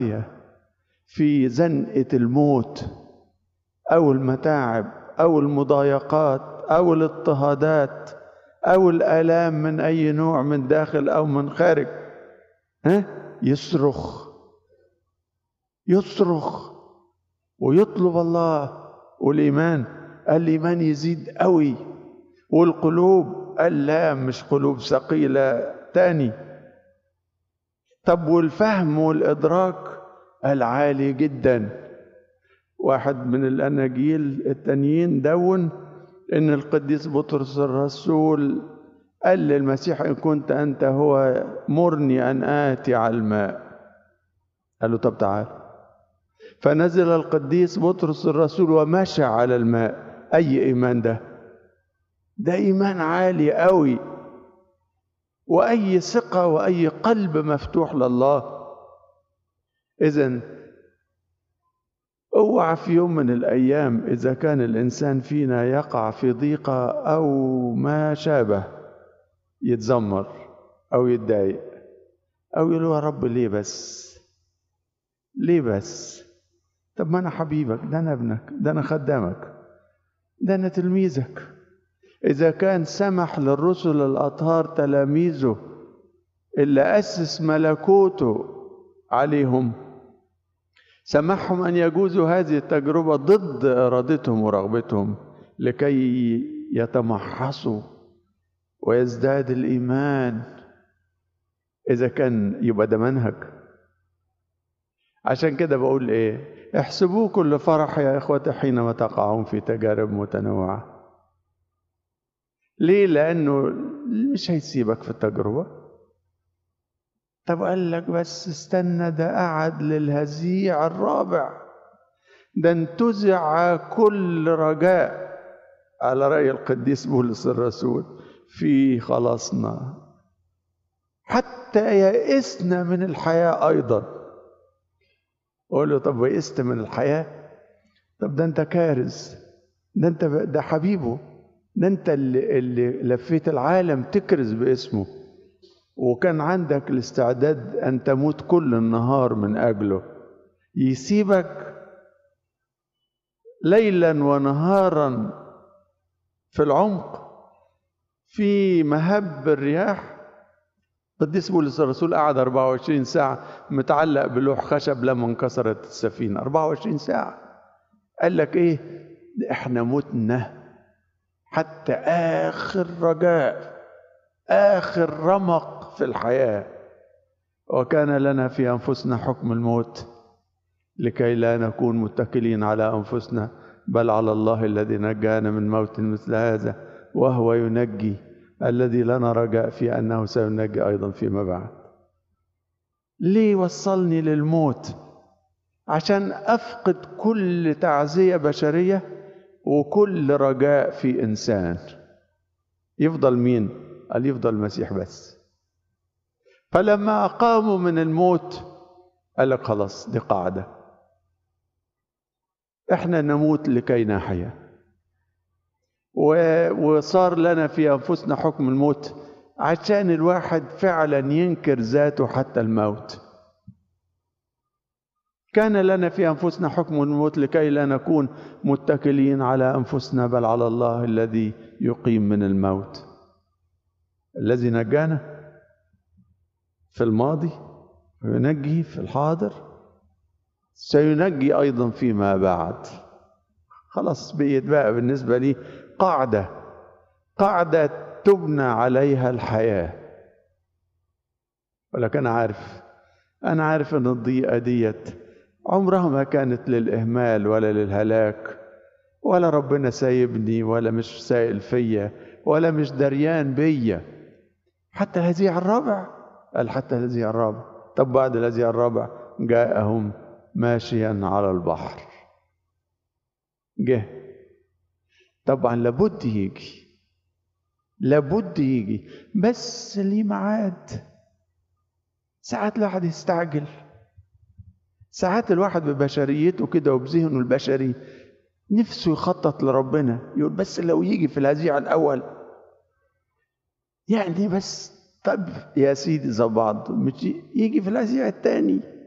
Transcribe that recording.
في زنقة الموت أو المتاعب أو المضايقات أو الاضطهادات أو الآلام من أي نوع من داخل أو من خارج ها يصرخ يصرخ ويطلب الله والإيمان الإيمان يزيد قوي والقلوب قال لا مش قلوب ثقيلة تاني طب والفهم والإدراك العالي جدا واحد من الأناجيل التانيين دون إن القديس بطرس الرسول قال للمسيح إن كنت أنت هو مرني أن آتي على الماء قال له طب تعال فنزل القديس بطرس الرسول ومشى على الماء أي إيمان ده ده إيمان عالي قوي وأي ثقة وأي قلب مفتوح لله إذا اوعى في يوم من الأيام إذا كان الإنسان فينا يقع في ضيقة أو ما شابه يتذمر أو يتضايق أو يقول يا رب ليه بس ليه بس طب ما أنا حبيبك ده أنا ابنك ده أنا خدامك ده أنا تلميذك إذا كان سمح للرسل الأطهار تلاميذه اللي أسس ملكوته عليهم سمحهم أن يجوزوا هذه التجربة ضد إرادتهم ورغبتهم لكي يتمحصوا ويزداد الإيمان إذا كان يبقى ده منهج عشان كده بقول إيه احسبوه كل فرح يا إخوتي حينما تقعون في تجارب متنوعة ليه لأنه مش هيسيبك في التجربة طب قال لك بس استنى ده قعد للهزيع الرابع ده انتزع كل رجاء على رأي القديس بولس الرسول في خلاصنا حتى يئسنا من الحياة أيضا أقول له طب وئست من الحياة طب ده أنت كارث ده أنت ده حبيبه ده أنت اللي, اللي لفيت العالم تكرز باسمه وكان عندك الاستعداد أن تموت كل النهار من أجله يسيبك ليلا ونهارا في العمق في مهب الرياح قديس بولس الرسول قعد 24 ساعة متعلق بلوح خشب لما انكسرت السفينة 24 ساعة قال لك ايه احنا متنا حتى آخر رجاء آخر رمق في الحياة وكان لنا في أنفسنا حكم الموت لكي لا نكون متكلين على أنفسنا بل على الله الذي نجانا من موت مثل هذا وهو ينجي الذي لنا رجاء في أنه سينجي أيضا فيما بعد ليه وصلني للموت عشان أفقد كل تعزية بشرية وكل رجاء في إنسان يفضل مين؟ قال يفضل المسيح بس فلما أقاموا من الموت قال لك خلاص دي قاعدة احنا نموت لكي نحيا وصار لنا في أنفسنا حكم الموت عشان الواحد فعلا ينكر ذاته حتى الموت كان لنا في أنفسنا حكم الموت لكي لا نكون متكلين على أنفسنا بل على الله الذي يقيم من الموت الذي نجانا في الماضي وينجي في الحاضر سينجي أيضا فيما بعد خلاص بقيت بقى بالنسبة لي قاعدة قاعدة تبنى عليها الحياة ولكن أنا عارف أنا عارف أن الضيقة ديت عمرها ما كانت للإهمال ولا للهلاك ولا ربنا سايبني ولا مش سائل فيا ولا مش دريان بيا حتى الهزيع الرابع قال حتى الهزيع الرابع طب بعد الهزيع الرابع جاءهم ماشيا على البحر جه طبعا لابد يجي لابد يجي بس ليه ميعاد ساعات الواحد يستعجل ساعات الواحد ببشريته كده وبذهنه البشري نفسه يخطط لربنا يقول بس لو يجي في الهزيع الاول يعني بس طب يا سيدي زي بعض مش يجي في الهزيع الثاني